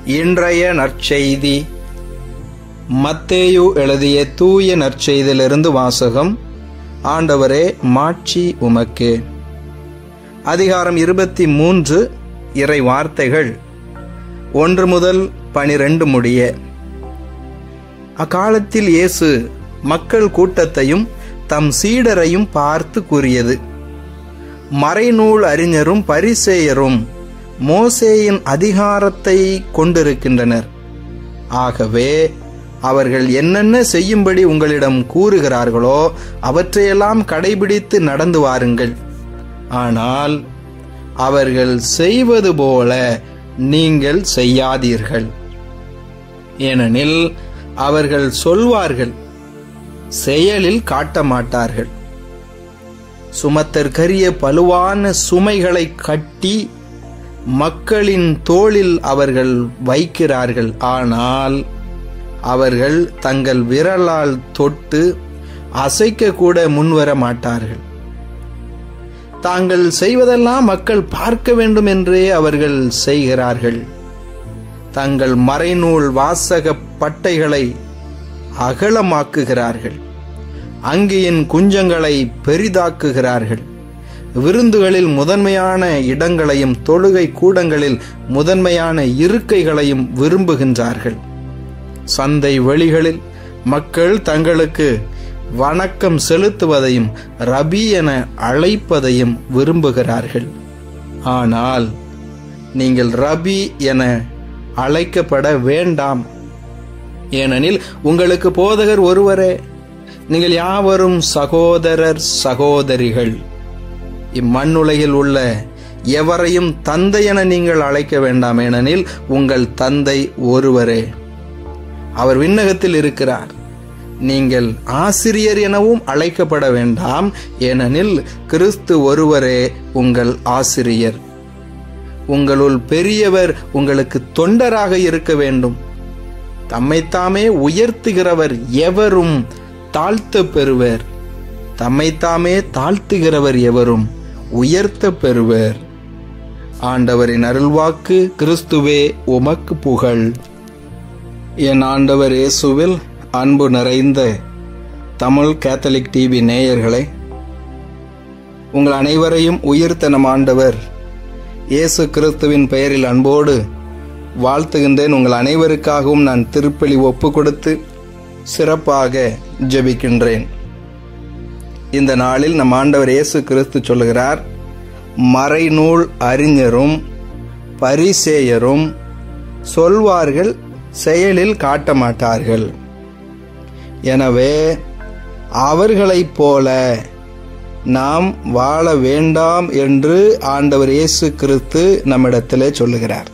இன்றைய நற்செய்தி மத்தேயு எழுதிய தூய நற்செய்தியிலிருந்து வாசகம் ஆண்டவரே மாட்சி உமக்கே அதிகாரம் இருபத்தி மூன்று இறை வார்த்தைகள் ஒன்று முதல் பனிரெண்டு முடிய அக்காலத்தில் இயேசு மக்கள் கூட்டத்தையும் தம் சீடரையும் பார்த்து கூறியது மறைநூல் அறிஞரும் பரிசேயரும் மோசேயின் அதிகாரத்தை கொண்டிருக்கின்றனர் ஆகவே அவர்கள் என்னென்ன செய்யும்படி உங்களிடம் கூறுகிறார்களோ அவற்றையெல்லாம் கடைபிடித்து நடந்து வாருங்கள் ஆனால் அவர்கள் செய்வது போல நீங்கள் செய்யாதீர்கள் ஏனெனில் அவர்கள் சொல்வார்கள் செயலில் காட்ட மாட்டார்கள் சுமத்தற்கரிய பலுவான சுமைகளை கட்டி மக்களின் தோளில் அவர்கள் வைக்கிறார்கள் ஆனால் அவர்கள் தங்கள் விரலால் தொட்டு அசைக்க கூட முன்வர மாட்டார்கள் தாங்கள் செய்வதெல்லாம் மக்கள் பார்க்க வேண்டும் என்றே அவர்கள் செய்கிறார்கள் தங்கள் மறைநூல் வாசக பட்டைகளை அகலமாக்குகிறார்கள் அங்கியின் குஞ்சங்களை பெரிதாக்குகிறார்கள் விருந்துகளில் முதன்மையான இடங்களையும் தொழுகை கூடங்களில் முதன்மையான இருக்கைகளையும் விரும்புகின்றார்கள் சந்தை வெளிகளில் மக்கள் தங்களுக்கு வணக்கம் செலுத்துவதையும் ரபி என அழைப்பதையும் விரும்புகிறார்கள் ஆனால் நீங்கள் ரபி என அழைக்கப்பட வேண்டாம் ஏனெனில் உங்களுக்கு போதகர் ஒருவரே நீங்கள் யாவரும் சகோதரர் சகோதரிகள் இம்மண்ணுலகில் உள்ள எவரையும் தந்தை என நீங்கள் அழைக்க வேண்டாம் ஏனெனில் உங்கள் தந்தை ஒருவரே அவர் விண்ணகத்தில் இருக்கிறார் நீங்கள் ஆசிரியர் எனவும் அழைக்கப்பட வேண்டாம் ஏனெனில் கிறிஸ்து ஒருவரே உங்கள் ஆசிரியர் உங்களுள் பெரியவர் உங்களுக்கு தொண்டராக இருக்க வேண்டும் தம்மைத்தாமே உயர்த்துகிறவர் எவரும் தாழ்த்த பெறுவர் தம்மைத்தாமே தாழ்த்துகிறவர் எவரும் உயர்த்த பெறுவர் ஆண்டவரின் அருள்வாக்கு கிறிஸ்துவே உமக்கு புகழ் என் ஆண்டவர் இயேசுவில் அன்பு நிறைந்த தமிழ் கேத்தலிக் டிவி நேயர்களே உங்கள் அனைவரையும் உயிர்த்தனம் ஆண்டவர் இயேசு கிறிஸ்துவின் பெயரில் அன்போடு வாழ்த்துகின்றேன் உங்கள் அனைவருக்காகவும் நான் திருப்பலி ஒப்பு கொடுத்து சிறப்பாக ஜெபிக்கின்றேன் இந்த நாளில் நம் ஆண்டவர் இயேசு கிறிஸ்து சொல்லுகிறார் மறைநூல் அறிஞரும் பரிசேயரும் சொல்வார்கள் செயலில் காட்ட மாட்டார்கள் எனவே அவர்களைப் போல நாம் வாழ வேண்டாம் என்று ஆண்டவர் இயேசு கிறிஸ்து நம்மிடத்திலே சொல்லுகிறார்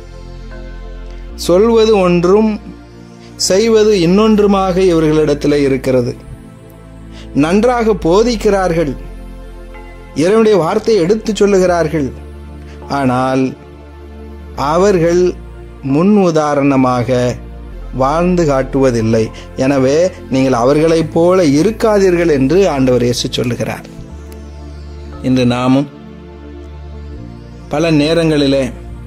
சொல்வது ஒன்றும் செய்வது இன்னொன்றுமாக இவர்களிடத்தில் இருக்கிறது நன்றாக போதிக்கிறார்கள் இறைவனுடைய வார்த்தையை எடுத்துச் சொல்லுகிறார்கள் ஆனால் அவர்கள் முன் உதாரணமாக வாழ்ந்து காட்டுவதில்லை எனவே நீங்கள் அவர்களைப் போல இருக்காதீர்கள் என்று ஆண்டவர் இயேசு சொல்லுகிறார் இன்று நாமும் பல நேரங்களிலே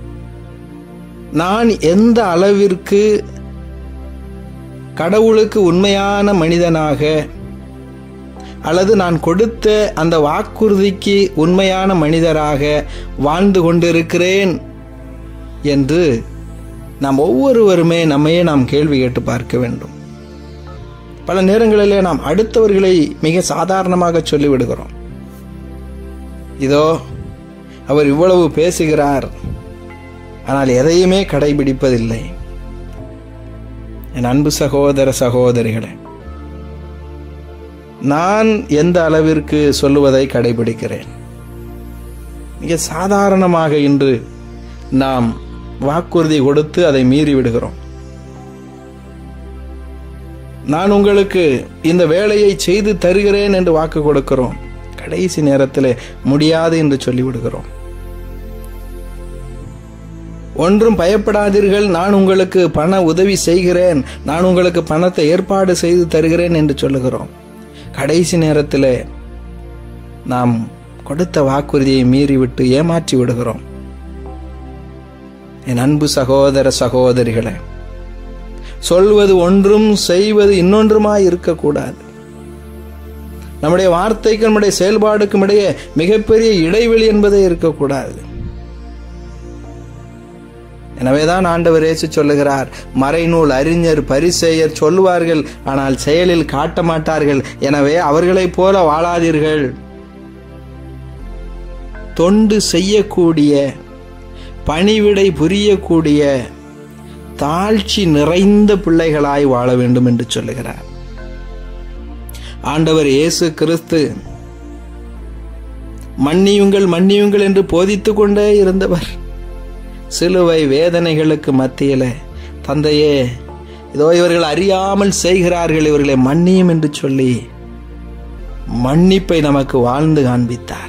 நான் எந்த அளவிற்கு கடவுளுக்கு உண்மையான மனிதனாக அல்லது நான் கொடுத்த அந்த வாக்குறுதிக்கு உண்மையான மனிதராக வாழ்ந்து கொண்டிருக்கிறேன் என்று நாம் ஒவ்வொருவருமே நம்மையே நாம் கேள்வி கேட்டு பார்க்க வேண்டும் பல நேரங்களிலே நாம் அடுத்தவர்களை மிக சாதாரணமாக சொல்லிவிடுகிறோம் இதோ அவர் இவ்வளவு பேசுகிறார் ஆனால் எதையுமே கடைபிடிப்பதில்லை என் அன்பு சகோதர சகோதரிகளே நான் எந்த அளவிற்கு சொல்லுவதை கடைபிடிக்கிறேன் மிக சாதாரணமாக இன்று நாம் வாக்குறுதி கொடுத்து அதை மீறி விடுகிறோம் நான் உங்களுக்கு இந்த வேலையை செய்து தருகிறேன் என்று வாக்கு கொடுக்கிறோம் கடைசி நேரத்தில் முடியாது என்று சொல்லிவிடுகிறோம் ஒன்றும் பயப்படாதீர்கள் நான் உங்களுக்கு பண உதவி செய்கிறேன் நான் உங்களுக்கு பணத்தை ஏற்பாடு செய்து தருகிறேன் என்று சொல்லுகிறோம் கடைசி நேரத்தில் நாம் கொடுத்த வாக்குறுதியை மீறிவிட்டு ஏமாற்றி விடுகிறோம் என் அன்பு சகோதர சகோதரிகளே சொல்வது ஒன்றும் செய்வது இன்னொன்றுமாய் இருக்கக்கூடாது நம்முடைய வார்த்தைக்கும் நம்முடைய செயல்பாடுக்கும் இடையே மிகப்பெரிய இடைவெளி என்பதே இருக்கக்கூடாது எனவேதான் ஆண்டவர் இயேசு சொல்லுகிறார் மறைநூல் அறிஞர் பரிசெயர் சொல்லுவார்கள் ஆனால் செயலில் காட்ட மாட்டார்கள் எனவே அவர்களைப் போல வாழாதீர்கள் தொண்டு செய்யக்கூடிய பணிவிடை புரியக்கூடிய தாழ்ச்சி நிறைந்த பிள்ளைகளாய் வாழ வேண்டும் என்று சொல்லுகிறார் ஆண்டவர் இயேசு கிறிஸ்து மன்னியுங்கள் மன்னியுங்கள் என்று போதித்துக் கொண்டே இருந்தவர் சிலுவை வேதனைகளுக்கு மத்தியில தந்தையே இதோ இவர்கள் அறியாமல் செய்கிறார்கள் இவர்களை மன்னியும் என்று சொல்லி மன்னிப்பை நமக்கு வாழ்ந்து காண்பித்தார்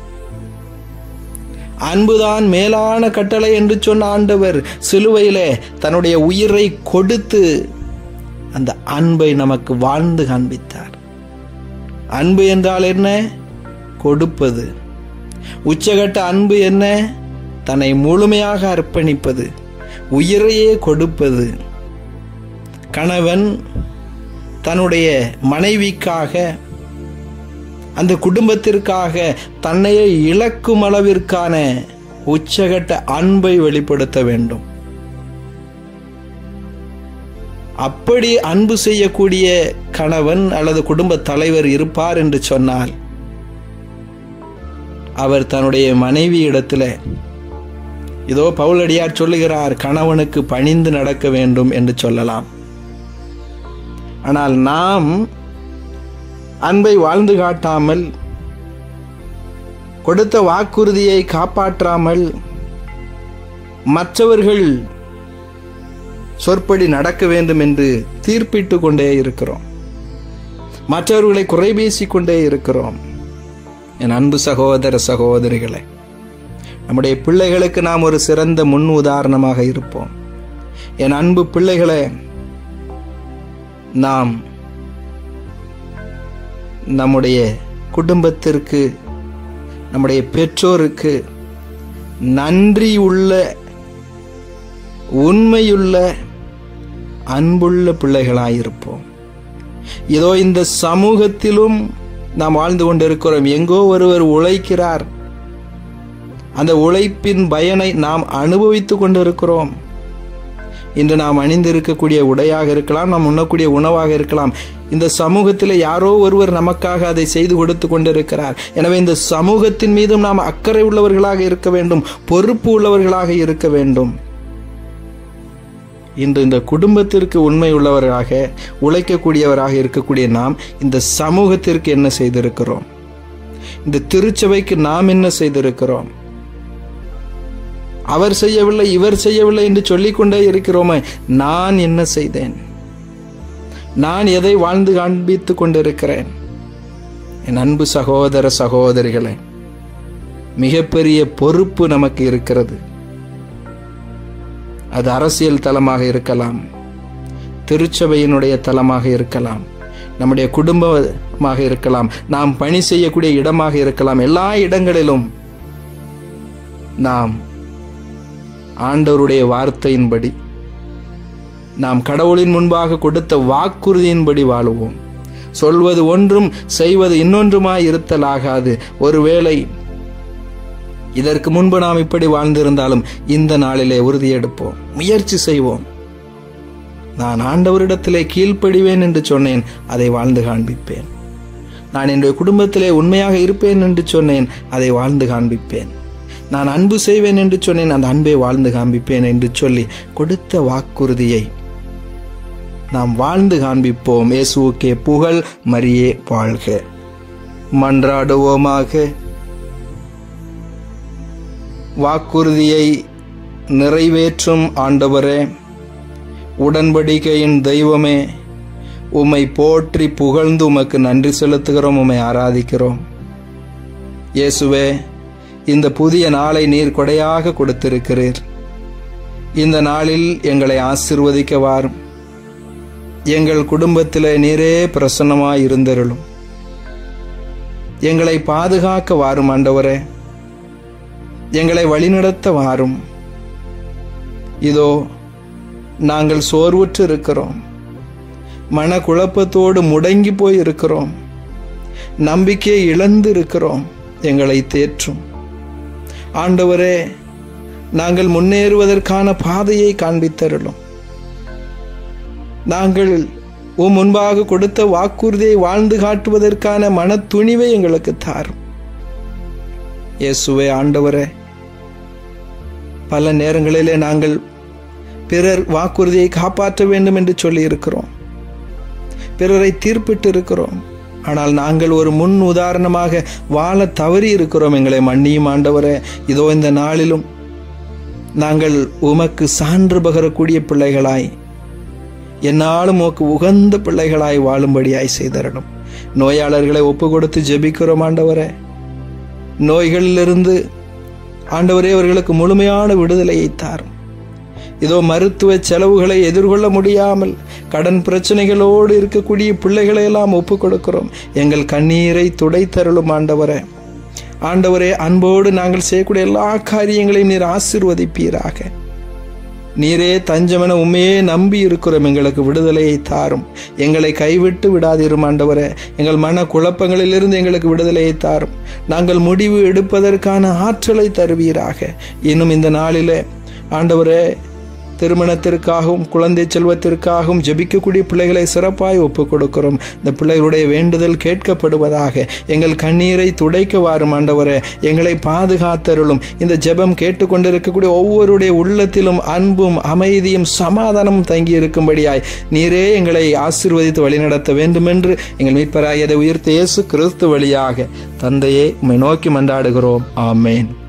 அன்புதான் மேலான கட்டளை என்று சொன்ன ஆண்டவர் சிலுவையிலே தன்னுடைய உயிரை கொடுத்து அந்த அன்பை நமக்கு வாழ்ந்து காண்பித்தார் அன்பு என்றால் என்ன கொடுப்பது உச்சகட்ட அன்பு என்ன தன்னை முழுமையாக அர்ப்பணிப்பது உயிரையே கொடுப்பது கணவன் தன்னுடைய மனைவிக்காக அந்த குடும்பத்திற்காக தன்னையே இழக்கும் அளவிற்கான உச்சகட்ட அன்பை வெளிப்படுத்த வேண்டும் அப்படி அன்பு செய்யக்கூடிய கணவன் அல்லது குடும்ப தலைவர் இருப்பார் என்று சொன்னால் அவர் தன்னுடைய மனைவி இடத்துல இதோ பவுலடியார் சொல்லுகிறார் கணவனுக்கு பணிந்து நடக்க வேண்டும் என்று சொல்லலாம் ஆனால் நாம் அன்பை வாழ்ந்து காட்டாமல் கொடுத்த வாக்குறுதியை காப்பாற்றாமல் மற்றவர்கள் சொற்படி நடக்க வேண்டும் என்று தீர்ப்பிட்டு கொண்டே இருக்கிறோம் மற்றவர்களை குறை பேசிக் கொண்டே இருக்கிறோம் என் அன்பு சகோதர சகோதரிகளை நம்முடைய பிள்ளைகளுக்கு நாம் ஒரு சிறந்த முன் உதாரணமாக இருப்போம் என் அன்பு பிள்ளைகளை நாம் நம்முடைய குடும்பத்திற்கு நம்முடைய பெற்றோருக்கு நன்றி உள்ள உண்மையுள்ள அன்புள்ள பிள்ளைகளாயிருப்போம் இதோ இந்த சமூகத்திலும் நாம் வாழ்ந்து கொண்டிருக்கிறோம் எங்கோ ஒருவர் உழைக்கிறார் அந்த உழைப்பின் பயனை நாம் அனுபவித்துக் கொண்டிருக்கிறோம் இன்று நாம் அணிந்திருக்கக்கூடிய உடையாக இருக்கலாம் நாம் உண்ணக்கூடிய உணவாக இருக்கலாம் இந்த சமூகத்தில் யாரோ ஒருவர் நமக்காக அதை செய்து கொடுத்து கொண்டிருக்கிறார் எனவே இந்த சமூகத்தின் மீதும் நாம் அக்கறை உள்ளவர்களாக இருக்க வேண்டும் பொறுப்பு உள்ளவர்களாக இருக்க வேண்டும் இன்று இந்த குடும்பத்திற்கு உண்மை உள்ளவராக உழைக்கக்கூடியவராக இருக்கக்கூடிய நாம் இந்த சமூகத்திற்கு என்ன செய்திருக்கிறோம் இந்த திருச்சபைக்கு நாம் என்ன செய்திருக்கிறோம் அவர் செய்யவில்லை இவர் செய்யவில்லை என்று சொல்லிக்கொண்டே இருக்கிறோமே நான் என்ன செய்தேன் நான் எதை வாழ்ந்து காண்பித்துக் கொண்டிருக்கிறேன் என் அன்பு சகோதர சகோதரிகளே மிகப்பெரிய பொறுப்பு நமக்கு இருக்கிறது அது அரசியல் தலமாக இருக்கலாம் திருச்சபையினுடைய தலமாக இருக்கலாம் நம்முடைய குடும்பமாக இருக்கலாம் நாம் பணி செய்யக்கூடிய இடமாக இருக்கலாம் எல்லா இடங்களிலும் நாம் ஆண்டவருடைய வார்த்தையின்படி நாம் கடவுளின் முன்பாக கொடுத்த வாக்குறுதியின்படி வாழுவோம் சொல்வது ஒன்றும் செய்வது இன்னொன்றுமாய் இருத்தலாகாது ஒருவேளை இதற்கு முன்பு நாம் இப்படி வாழ்ந்திருந்தாலும் இந்த நாளிலே உறுதியெடுப்போம் முயற்சி செய்வோம் நான் ஆண்டவரிடத்திலே கீழ்ப்படிவேன் என்று சொன்னேன் அதை வாழ்ந்து காண்பிப்பேன் நான் என்னுடைய குடும்பத்திலே உண்மையாக இருப்பேன் என்று சொன்னேன் அதை வாழ்ந்து காண்பிப்பேன் நான் அன்பு செய்வேன் என்று சொன்னேன் அந்த அன்பை வாழ்ந்து காண்பிப்பேன் என்று சொல்லி கொடுத்த வாக்குறுதியை நாம் வாழ்ந்து காண்பிப்போம் இயேசுவுக்கே புகழ் மரியே வாழ்க மன்றாடுவோமாக வாக்குறுதியை நிறைவேற்றும் ஆண்டவரே உடன்படிக்கையின் தெய்வமே உம்மை போற்றி புகழ்ந்து உமக்கு நன்றி செலுத்துகிறோம் உம்மை ஆராதிக்கிறோம் இயேசுவே இந்த புதிய நாளை நீர் கொடையாக கொடுத்திருக்கிறீர் இந்த நாளில் எங்களை ஆசிர்வதிக்க வாரும் எங்கள் குடும்பத்தில் நீரே பிரசன்னமாய் இருந்தருளும் எங்களை பாதுகாக்க வாரும் ஆண்டவரே எங்களை வழிநடத்த வாரும் இதோ நாங்கள் சோர்வுற்று இருக்கிறோம் மனக்குழப்பத்தோடு முடங்கி போய் இருக்கிறோம் நம்பிக்கையை இழந்து இருக்கிறோம் எங்களை தேற்றும் ஆண்டவரே நாங்கள் முன்னேறுவதற்கான பாதையை காண்பித்தருளும் நாங்கள் உம் முன்பாக கொடுத்த வாக்குறுதியை வாழ்ந்து காட்டுவதற்கான மன துணிவை எங்களுக்கு தாரும் இயேசுவே ஆண்டவரே பல நேரங்களிலே நாங்கள் பிறர் வாக்குறுதியை காப்பாற்ற வேண்டும் என்று சொல்லி இருக்கிறோம் பிறரை தீர்ப்பிட்டு இருக்கிறோம் ஆனால் நாங்கள் ஒரு முன் உதாரணமாக வாழ தவறி இருக்கிறோம் எங்களை மன்னியும் ஆண்டவரே இதோ இந்த நாளிலும் நாங்கள் உமக்கு சான்று பகரக்கூடிய பிள்ளைகளாய் என்னாலும் உமக்கு உகந்த பிள்ளைகளாய் வாழும்படியாய் செய்தரணும் நோயாளர்களை ஒப்பு கொடுத்து ஜெபிக்கிறோம் ஆண்டவரே நோய்களிலிருந்து ஆண்டவரே அவர்களுக்கு முழுமையான விடுதலையை தாரும் இதோ மருத்துவ செலவுகளை எதிர்கொள்ள முடியாமல் கடன் பிரச்சனைகளோடு இருக்கக்கூடிய பிள்ளைகளை எல்லாம் ஒப்பு கொடுக்கிறோம் எங்கள் கண்ணீரை துடைத்தருளும் ஆண்டவரே ஆண்டவரே அன்போடு நாங்கள் செய்யக்கூடிய எல்லா காரியங்களையும் நீர் ஆசிர்வதிப்பீராக நீரே தஞ்சமென உண்மையே நம்பி இருக்கிறோம் எங்களுக்கு விடுதலையை தாரும் எங்களை கைவிட்டு விடாதிரும் ஆண்டவரே எங்கள் மன குழப்பங்களிலிருந்து எங்களுக்கு விடுதலையை தாரும் நாங்கள் முடிவு எடுப்பதற்கான ஆற்றலை தருவீராக இன்னும் இந்த நாளிலே ஆண்டவரே திருமணத்திற்காகவும் குழந்தை செல்வத்திற்காகவும் ஜெபிக்கக்கூடிய பிள்ளைகளை சிறப்பாய் ஒப்புக் கொடுக்கிறோம் இந்த பிள்ளைகளுடைய வேண்டுதல் கேட்கப்படுவதாக எங்கள் கண்ணீரை துடைக்க வாரும் ஆண்டவரே எங்களை பாதுகாத்தருளும் இந்த ஜெபம் கேட்டுக்கொண்டிருக்கக்கூடிய ஒவ்வொருடைய உள்ளத்திலும் அன்பும் அமைதியும் சமாதானமும் தங்கி இருக்கும்படியாய் நீரே எங்களை ஆசீர்வதித்து வழிநடத்த வேண்டும் என்று எங்கள் மீட்பராகியதை உயிர்த்த இயேசு கிறிஸ்து வழியாக தந்தையே உம்மை நோக்கி மன்றாடுகிறோம் ஆமேன்